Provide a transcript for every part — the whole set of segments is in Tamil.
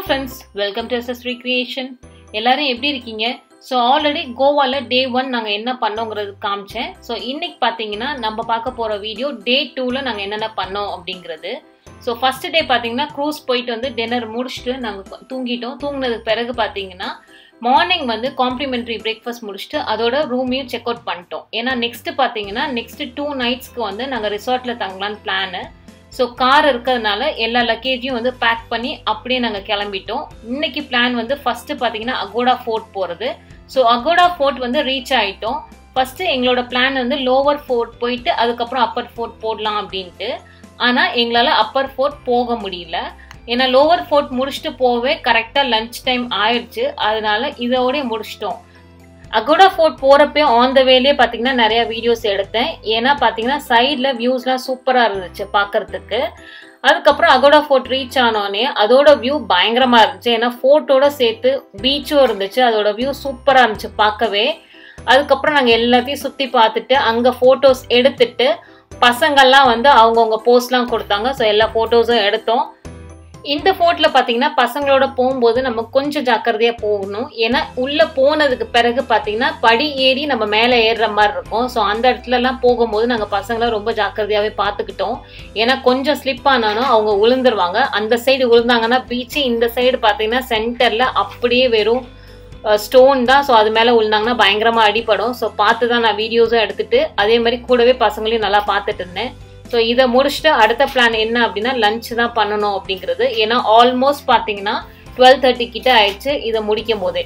friends welcome to SS creation எல்லாரும் எப்படி இருக்கீங்க ஸோ ஆல்ரெடி கோவாவில் டே ஒன் நாங்கள் என்ன பண்ணோங்கிறது காமிச்சேன் ஸோ இன்னைக்கு பார்த்தீங்கன்னா நம்ம பார்க்க போகிற வீடியோ டே டூவில் நாங்கள் என்னென்ன பண்ணோம் அப்படிங்கிறது ஸோ ஃபர்ஸ்ட் டே பார்த்தீங்கன்னா க்ரூஸ் போயிட்டு வந்து டின்னர் முடிச்சுட்டு நாங்கள் தூங்கிட்டோம் தூங்கினதுக்கு பிறகு பார்த்தீங்கன்னா மார்னிங் வந்து காம்ப்ளிமெண்ட்ரி பிரேக்ஃபாஸ்ட் முடிச்சுட்டு அதோட ரூமையும் செக் அவுட் பண்ணிட்டோம் ஏன்னா நெக்ஸ்ட் பார்த்தீங்கன்னா நெக்ஸ்ட் டூ நைட்ஸ்க்கு வந்து நாங்கள் ரிசார்ட்டில் தங்கலான்னு பிளானு ஸோ கார் இருக்கிறதுனால எல்லா லக்கேஜையும் வந்து பேக் பண்ணி அப்படியே நாங்கள் கிளம்பிட்டோம் இன்னைக்கு பிளான் வந்து ஃபர்ஸ்ட் பார்த்தீங்கன்னா அகோடா ஃபோர்ட் போகிறது ஸோ அகோடா ஃபோர்ட் வந்து ரீச் ஆகிட்டோம் ஃபர்ஸ்ட் எங்களோட பிளான் வந்து லோவர் ஃபோர்ட் போயிட்டு அதுக்கப்புறம் அப்பர் ஃபோர்ட் போடலாம் அப்படின்ட்டு ஆனால் எங்களால் அப்பர் ஃபோர்ட் போக முடியல ஏன்னா லோவர் ஃபோர்ட் முடிச்சுட்டு போவே கரெக்டாக லஞ்ச் டைம் ஆயிடுச்சு அதனால இதோடய முடிச்சிட்டோம் அகோடா ஃபோர்ட் போகிறப்பே ஆன் த வேலே பார்த்தீங்கன்னா நிறைய வீடியோஸ் எடுத்தேன் ஏன்னா பார்த்தீங்கன்னா சைடில் வியூஸ்லாம் சூப்பராக இருந்துச்சு பார்க்கறதுக்கு அதுக்கப்புறம் அகோடா ஃபோர்ட் ரீச் ஆனோடனே அதோட வியூ பயங்கரமாக இருந்துச்சு ஏன்னா ஃபோர்ட்டோட சேர்த்து பீச்சும் இருந்துச்சு அதோட வியூ சூப்பராக இருந்துச்சு பார்க்கவே அதுக்கப்புறம் நாங்கள் எல்லாத்தையும் சுற்றி பார்த்துட்டு அங்கே ஃபோட்டோஸ் எடுத்துட்டு பசங்கள்லாம் வந்து அவங்கவுங்க போஸ்ட்லாம் கொடுத்தாங்க ஸோ எல்லா ஃபோட்டோஸும் எடுத்தோம் இந்த ஃபோர்ட்ல பாத்தீங்கன்னா பசங்களோட போகும்போது நம்ம கொஞ்சம் ஜாக்கிரதையா போகணும் ஏன்னா உள்ள போனதுக்கு பிறகு பாத்தீங்கன்னா படி ஏறி நம்ம மேல ஏறுற மாதிரி இருக்கும் ஸோ அந்த இடத்துல எல்லாம் போகும்போது நாங்க பசங்களை ரொம்ப ஜாக்கிரதையாவே பாத்துக்கிட்டோம் ஏன்னா கொஞ்சம் ஸ்லிப் ஆனாலும் அவங்க விழுந்துருவாங்க அந்த சைடு விழுந்தாங்கன்னா பீச்சு இந்த சைடு பாத்தீங்கன்னா சென்டர்ல அப்படியே வெறும் ஸ்டோன் தான் ஸோ அது மேலே விழுந்தாங்கன்னா பயங்கரமாக அடிப்படும் ஸோ பார்த்து தான் நான் வீடியோஸும் எடுத்துட்டு அதே மாதிரி கூடவே பசங்களையும் நல்லா பார்த்துட்டு இருந்தேன் ஸோ இதை முடிச்சுட்டு அடுத்த பிளான் என்ன அப்படின்னா லஞ்ச் தான் பண்ணணும் அப்படிங்கிறது ஏன்னா ஆல்மோஸ்ட் பார்த்தீங்கன்னா டுவெல் தேர்ட்டி கிட்ட ஆயிடுச்சு இதை முடிக்கும் போதே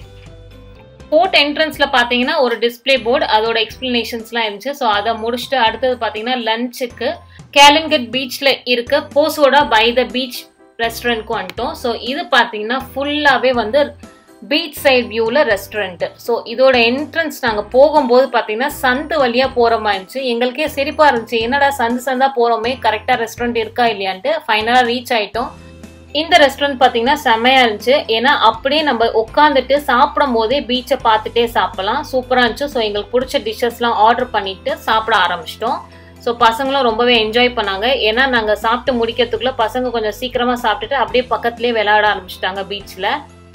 போர்ட் என்ட்ரன்ஸில் பார்த்தீங்கன்னா ஒரு டிஸ்பிளே போர்டு அதோட எக்ஸ்பிளனேஷன்ஸ்லாம் இருந்துச்சு ஸோ அதை முடிச்சுட்டு அடுத்தது பார்த்தீங்கன்னா லஞ்சுக்கு கேலன்கட் பீச்சில் இருக்க போசோடா பை த பீச் ரெஸ்டாரண்ட்க்கு வந்துட்டோம் ஸோ இது பார்த்தீங்கன்னா ஃபுல்லாகவே வந்து பீச் சைட் வியூவில் ரெஸ்டாரண்ட் ஸோ இதோட என்ட்ரன்ஸ் நாங்கள் போகும்போது பார்த்தீங்கன்னா சந்து வழியாக போகிற மாதிரி இருந்துச்சு எங்களுக்கே சிரிப்பாக இருந்துச்சு என்னடா சந்து சந்தா போகிறோமே கரெக்டாக ரெஸ்டாரண்ட் இருக்கா இல்லையான்ட்டு ஃபைனலாக ரீச் ஆகிட்டோம் இந்த ரெஸ்டாரண்ட் பார்த்தீங்கன்னா செம்மையாக இருந்துச்சு ஏன்னா அப்படியே நம்ம உட்காந்துட்டு சாப்பிடும் போதே பீச்சை பார்த்துட்டே சாப்பிடலாம் சூப்பராக இருந்துச்சு ஸோ எங்களுக்கு பிடிச்ச டிஷ்ஷஸ்லாம் ஆர்டர் பண்ணிட்டு சாப்பிட ஆரம்பிச்சிட்டோம் ஸோ பசங்களும் ரொம்பவே என்ஜாய் பண்ணாங்க ஏன்னா நாங்கள் சாப்பிட்டு முடிக்கிறதுக்குள்ளே பசங்க கொஞ்சம் சீக்கிரமாக சாப்பிட்டுட்டு அப்படியே பக்கத்துலேயே விளையாட ஆரம்பிச்சிட்டாங்க பீச்சில்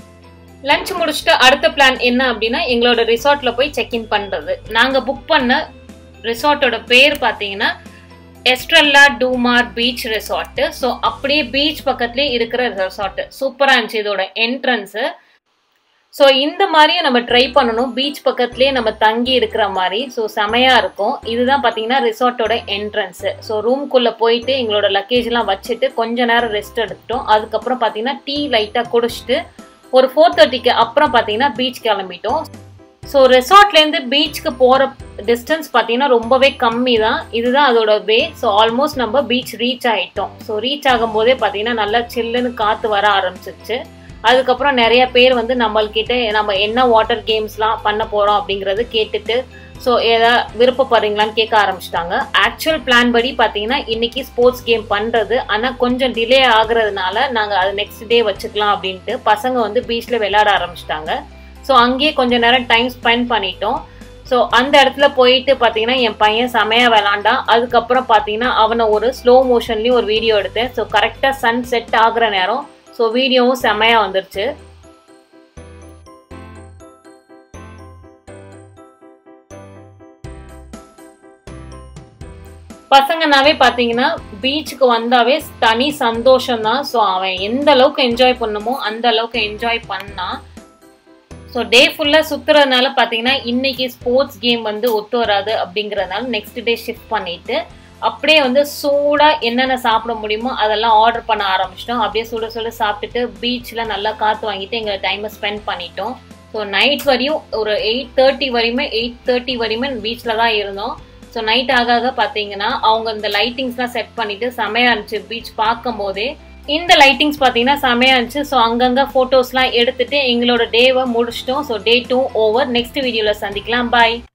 லஞ்ச் முடிச்சுட்டு அடுத்த பிளான் என்ன அப்படின்னா எங்களோட ரிசார்ட்ல போய் செக் இன் பண்றது நாங்க புக் பண்ண ரிசார்ட்டோட பேர் பாத்தீங்கன்னா Estrela Do Mar beach resort so அப்படியே பீச் பக்கத்துலேயே இருக்கிற ரிசார்ட் சூப்பராக இருந்துச்சு இதோட என்ட்ரன்ஸு ஸோ இந்த மாதிரியும் நம்ம ட்ரை பண்ணணும் பீச் பக்கத்துலேயே நம்ம தங்கி இருக்கிற மாதிரி ஸோ செமையாக இருக்கும் இதுதான் பார்த்தீங்கன்னா ரிசார்ட்டோட என்ட்ரன்ஸு ஸோ ரூம்குள்ளே போயிட்டு எங்களோட லக்கேஜ்லாம் வச்சுட்டு கொஞ்ச நேரம் ரெஸ்ட் எடுத்துட்டோம் அதுக்கப்புறம் பார்த்தீங்கன்னா டீ லைட்டாக குடிச்சிட்டு ஒரு ஃபோர் தேர்ட்டிக்கு அப்புறம் பார்த்தீங்கன்னா பீச் கிளம்பிட்டோம் ஸோ ரெசார்ட்லேருந்து பீச்சுக்கு போகிற டிஸ்டன்ஸ் பார்த்தீங்கன்னா ரொம்பவே கம்மி தான் இதுதான் அதோட வே ஸோ ஆல்மோஸ்ட் நம்ம பீச் ரீச் ஆகிட்டோம் ஸோ ரீச் ஆகும்போதே பார்த்தீங்கன்னா நல்லா சில்லுன்னு காற்று வர ஆரம்பிச்சிருச்சு அதுக்கப்புறம் நிறைய பேர் வந்து நம்மள்கிட்ட நம்ம என்ன வாட்டர் கேம்ஸ்லாம் பண்ண போகிறோம் அப்படிங்கிறது கேட்டுட்டு ஸோ ஏதா விருப்பப்படுறீங்களான்னு கேட்க ஆரம்பிச்சிட்டாங்க ஆக்சுவல் பிளான் படி பார்த்தீங்கன்னா இன்னைக்கு ஸ்போர்ட்ஸ் கேம் பண்ணுறது ஆனால் கொஞ்சம் டிலே ஆகுறதுனால நாங்கள் அது நெக்ஸ்ட் டே வச்சுக்கலாம் அப்படின்ட்டு பசங்க வந்து பீச்சில் விளையாட ஆரம்பிச்சிட்டாங்க ஸோ அங்கேயே கொஞ்சம் நேரம் டைம் ஸ்பெண்ட் பண்ணிட்டோம் ஸோ அந்த இடத்துல போயிட்டு பார்த்தீங்கன்னா என் பையன் செமையாக விளாண்டான் அதுக்கப்புறம் பார்த்தீங்கன்னா அவனை ஒரு ஸ்லோ மோஷன்லேயும் ஒரு வீடியோ எடுத்தேன் ஸோ கரெக்டாக சன் செட் ஆகுற நேரம் ஸோ வீடியோவும் செமையாக வந்துருச்சு பசங்கனாவே பார்த்தீங்கன்னா பீச்சுக்கு வந்தாவே தனி சந்தோஷம் தான் ஸோ அவன் எந்த அளவுக்கு என்ஜாய் பண்ணுமோ அந்த அளவுக்கு என்ஜாய் பண்ணான் ஸோ டே ஃபுல்லாக சுற்றுறதுனால பார்த்தீங்கன்னா இன்னைக்கு ஸ்போர்ட்ஸ் கேம் வந்து ஒத்து வராது அப்படிங்கிறதுனால நெக்ஸ்ட் டே ஷிஃப்ட் பண்ணிட்டு அப்படியே வந்து சூடாக என்னென்ன சாப்பிட முடியுமோ அதெல்லாம் ஆர்டர் பண்ண ஆரம்பிச்சிட்டோம் அப்படியே சுட சுட சாப்பிட்டுட்டு பீச்சில் நல்லா காற்று வாங்கிட்டு எங்களை டைமை ஸ்பெண்ட் பண்ணிட்டோம் ஸோ நைட் வரையும் ஒரு எயிட் தேர்ட்டி வரையுமே எயிட் தேர்ட்டி வரையுமே பீச்சில் தான் இருந்தோம் ஸோ நைட் ஆக ஆக பார்த்தீங்கன்னா அவங்க இந்த லைட்டிங்ஸ்லாம் செட் பண்ணிட்டு செமையா இருந்துச்சு பீச் பார்க்கும் போதே இந்த லைட்டிங்ஸ் பார்த்தீங்கன்னா செமையா இருந்துச்சு ஸோ அங்கங்கே ஃபோட்டோஸ்லாம் எடுத்துட்டு எங்களோட டேவை முடிச்சிட்டோம் so day two over next வீடியோவில் சந்திக்கலாம் பாய்